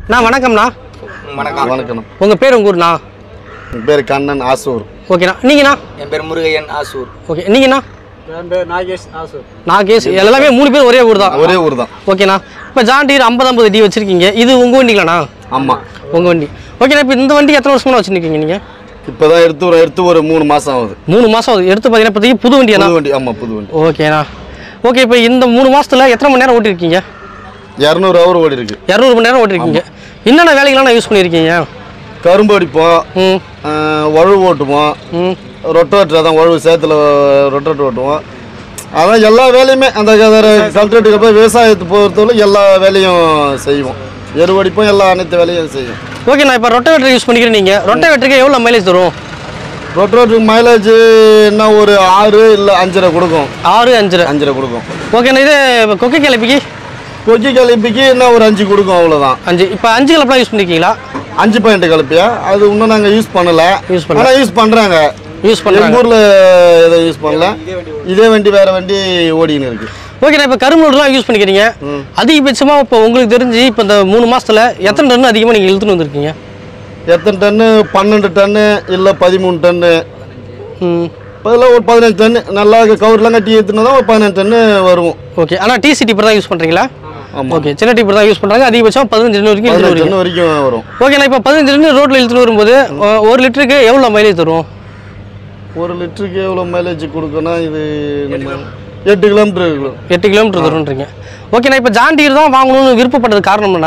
அண்ணா வணக்கம்ண்ணா வணக்கம் வணக்கம் உங்கள் பேர் உங்கள் ஊர்ண்ணா என் பேர் கண்ணன் ஆசூர் ஓகேண்ணா நீங்கண்ணா என் பேர் முருகையன் ஆசூர் ஓகே நீங்கண்ணா என் பேர் நாகேஷ் ஆசூர் நாகேஷ் எல்லாமே மூணு பேர் ஒரே ஊர் தான் ஒரே ஊர் தான் ஓகேண்ணா இப்போ ஜான் டீர் ஐம்பது ஐம்பது டி வச்சுருக்கீங்க இது உங்கள் வண்டிங்களாண்ணா ஆமாம் உங்கள் வண்டி ஓகேண்ணா இப்போ இந்த வண்டி எத்தனை வருஷமா வச்சுருக்கீங்க நீங்கள் இப்போ தான் எடுத்து ஒரு எடுத்து ஒரு மூணு மாதம் ஆகுது மூணு மாதம் ஆகுது எடுத்து பார்த்தீங்கன்னா இப்போதைக்கு புது வண்டியாண்ணா புது வண்டி ஆமாம் புது வண்டி ஓகேண்ணா ஓகே இப்போ இந்த மூணு மாசத்துல எத்தனை மணி நேரம் ஓட்டிருக்கீங்க இரநூறு ஹவர் ஓடி இருக்கு இரநூறு மணி நேரம் ஓட்டிருக்கீங்க என்னென்ன வேலைகள்லாம் யூஸ் பண்ணியிருக்கீங்க கரும்பு அடிப்போம் ம் ஆஹ், உழவு ஓட்டுவோம் ம் ரொட்டோட்டர் அதான் உழவு சேத்துல ரொட்டோட்டர் ஓட்டுவோம் அதான் எல்லா வேலையுமே அந்த கல்ட்ரேட்டுக்கு போய் விவசாயத்தை பொறுத்தவரை எல்லா வேலையும் செய்வோம் எருவடிப்போம் எல்லா அனைத்து வேலையும் செய்வோம் ஓகேண்ணா இப்போ ரொட்டவேட்டர் யூஸ் பண்ணிக்கிறேன் நீங்கள் ரொட்டவேட்டருக்கு எவ்வளோ மைலேஜ் தரும் ரொட்டோட்டருக்கு மைலேஜ் என்ன ஒரு ஆறு இல்லை அஞ்சரை கொடுக்கும் ஆறு அஞ்சரை அஞ்சரை கொடுக்கும் ஓகேண்ணா இது இப்போ கொக்கை கிளப்பிக்கு கொக்கி கலப்பிக்கு என்ன ஒரு அஞ்சு கொடுக்கும் அவ்வளோதான் அஞ்சு இப்போ அஞ்சு கிளப்லாம் யூஸ் பண்ணிருக்கீங்களா அஞ்சு பாயிண்ட் கலப்பியா அது இன்னும் நாங்கள் யூஸ் பண்ணல Use பண்ணல. ஆனால் யூஸ் பண்ணுறாங்க யூஸ் எங்கள் பண்ணுறாங்க ஊரில் எதை யூஸ் பண்ணல இதே வண்டி வேற வண்டி ஓடின்னு இருக்கு ஓகேண்ணா இப்போ கரும்பு லோடுலாம் யூஸ் பண்ணிக்கிறீங்க அதிகபட்சமாக இப்போ உங்களுக்கு தெரிஞ்சு இப்போ இந்த மூணு மாசத்துல எத்தனை டன் அதிகமாக நீங்கள் இழுத்துன்னு வந்திருக்கீங்க எத்தனை டன்னு பன்னெண்டு டன்னு இல்லை பதிமூணு டன்னு ம் பதில் ஒரு பதினஞ்சு டன்னு நல்லா கவர்லாம் கட்டி ஏற்றுனா தான் ஒரு பதினஞ்சு டன்னு வரும் ஓகே ஆனால் டிசி டிப்பர் தான் யூஸ் பண்ணுறீங்களா ஆமாம் ஓகே சின்ன டிப்பர் தான் யூஸ் பண்ணுறாங்க அதிகபட்சம் பதினஞ்சு டன் வரைக்கும் இழுத்துட்டு பதினஞ்சு வரீங்க டன்னு வரைக்கும் வரும் ஓகேண்ணா இப்போ பதினஞ்சு டன் ரோட்டில் இழுத்துட்டு வரும்போது ஒ- ஒரு லிட்டருக்கு எவ்வளோ மைலேஜ் தரும் ஒரு லிட்டருக்கு எவ்வளோ மைலேஜ் கொடுக்கணும் இது நம்ம எட்டு கிலோமீட்டர் இருக்கும் எட்டு கிலோமீட்டர் தரும்ன்றீங்க ஓகேண்ணா இப்போ ஜாண்டீர் தான் வாங்கணும்னு விருப்பப்பட்டது காரணம்ண்ணா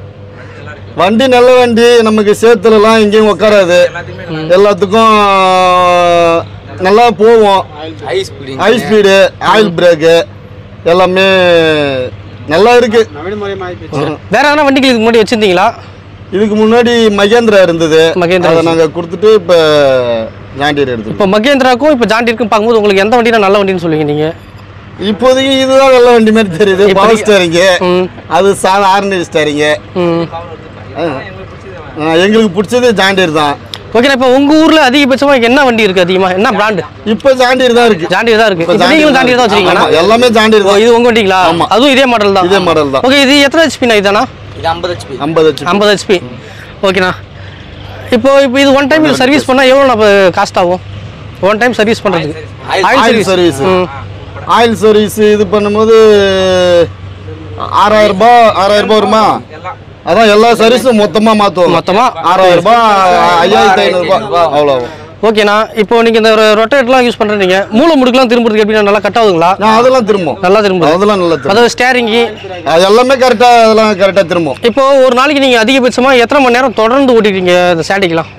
வண்டி நல்ல வண்டி நமக்கு சேத்துலலாம் எங்கேயும் உட்காராது எல்லாத்துக்கும் நல்லா போவோம் high speeding high speed oil brake எல்லாமே நல்லா இருக்கு நவீனமயமாகி போச்சு வேற எதனா வண்டிகள் இதுக்கு முன்னாடி வச்சிருந்தீங்களா இதுக்கு முன்னாடி மகேந்திரா இருந்தது மகேந்திரா அதை நாங்கள் கொடுத்துட்டு இப்போ ஜாண்டியர் எடுத்துருக்கோம் இப்போ மகேந்திராக்கும் இப்போ ஜாண்டீருக்கும் பார்க்கும்போது உங்களுக்கு எந்த வண்டினா நல்ல வண்டின்னு சொல்லுவீங்க நீங்கள் இப்போதைக்கு இதுதான் நல்ல வண்டி மாதிரி தெரியுது பவர் இப்போதைக்கு- ஸ்டேரிங்கு ம் அது சாத ஆர்டினரி ஸ்டேரிங்கு ம் எங்களுக்கு பிடிச்சது ஜாண்டியர் தான் ஓகேண்ணா இப்போ உங்கள் ஊரில் அதிகபட்சமாக என்ன வண்டி இருக்குது அதிகமாக என்ன பிராண்டு இப்போ ஜாண்டியர் தான் இருக்கு ஜாண்டீர் தான் இருக்குது இப்போ இப்போ நீங்களும் ஜாண்டீர் தான் வச்சிருக்கீங்களா ஆமா, எல்லாமே ஜாண்டியர் ஓ தான் இது உங்கள் வண்டிங்களா ஆமா. அதுவும் இதே மாடல் தான் இதே மாடல் தான் ஓகே இது எத்தனை ஹெச்பிண்ணா இதுதானா இது ஐம்பது ஹெச்பி ஐம்பது ஹெச்பி ஐம்பது ஹெச்பி ஓகேண்ணா இப்போ இப்போ இது ஒன் டைம் இது சர்வீஸ் பண்ணால் எவ்வளோ நம்ம காஸ்ட் ஆகும் ஒன் டைம் சர்வீஸ் பண்ணுறதுக்கு ஆயில் சர்வீஸ் ம் ஆயில் சர்வீஸ் இது பண்ணும்போது ஆறாயிரம் ரூபாய் ஆறாயிரம் ரூபாய் வருமா அதான் எல்லா சர்வீஸும் மொத்தமா மாத்துவோம் மொத்தமா? ஆறாயிரம் ரூபாய் ஐயாயிரத்தி ஐநூறு ரூபாய் அவ்வளோ ஆகும். ஓகேண்ணா இப்போ நீங்கள் இந்த ரொட்டேட்லாம் யூஸ் பண்ணுறீங்க மூளை முடுக்கெல்லாம் திரும்புறதுக்கு எப்படி நல்லா கட் ஆகுதுங்களா நான் அதெல்லாம் திரும்பும் நல்லா திரும்புது அதெல்லாம் நல்லா திரும்பும் அதாவது ஸ்டேரிங்கு அது எல்லாமே கரெக்டாக அதெல்லாம் கரெக்டாக திரும்பும் இப்போ ஒரு நாளைக்கு நீங்கள் அதிகபட்சமாக எத்தனை மணி நேரம் தொடர்ந்து ஓட்டிக்கிறீங்க இந்த ஸ்டாண்டிக்லாம்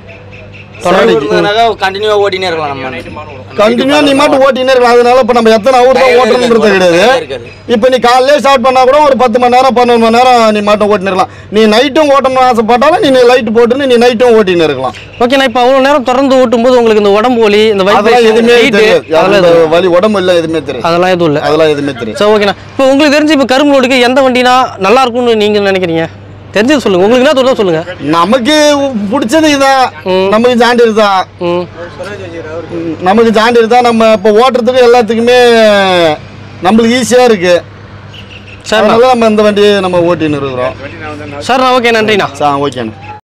கண்டினியூவா ஓடினே இருக்கலாம் நம்ம கண்டினியூ நீ மட்டும் ஓட்டினே இருக்கலாம் அதனால இப்போ நம்ம எத்தனை ஹவர் தான் ஓட்டணுன்றது கிடையாது இருக்காது இப்போ நீ காலையிலே ஸ்டார்ட் பண்ணா கூட ஒரு பத்து மணி நேரம் பன்னெண்டு மணி நேரம் நீ மட்டும் ஓட்டினு இருக்கலாம் நீ நைட்டும் ஓட்டணும்னு ஆசைப்பட்டாலும் நீ லைட் போட்டுன்னு நீ நைட்டும் ஓட்டின்னு இருக்கலாம் ஓகேண்ணா இப்போ அவ்வளோ நேரம் தொடர்ந்து ஓட்டும்போது உங்களுக்கு இந்த உடம்பு வலி இந்த அதெல்லாம் vibration, எதுவுமே heat, தெரியாது அதெல்லாம் அந்த எதுவும் வலி உடம்பு இல்லை எதுவுமே தெரியாது அதெல்லாம் எதுவும் இல்லை அதெல்லாம் எதுவுமே தெரியாது சரி ஓகேண்ணா இப்போ உங்களுக்கு தெரிஞ்சு இப்போ கரும்பு லோடுக்கு எந்த வண்டினா நல்லா இருக்கும்னு நீங்கள் நினைக்கிறீங்க தெரிஞ்சது சொல்லுங்கள் உங்களுக்கு என்ன தோணுதோ சொல்லுங்கள் நமக்கு பிடிச்சது இதான் நமக்கு ஜாண்டியர் தான் ம் ம், நமக்கு ஜாண்டியர் தான் நம்ம இப்போ ஓட்டுறதுக்கு எல்லாத்துக்குமே நம்மளுக்கு ஈஸியாக இருக்கு சரிண்ணா அதனால நம்ம இந்த வண்டியை நம்ம ஓட்டின்னு இருக்கிறோம் சரிண்ணா ஓகே நன்றிண்ணா சா ஓகேண்ணா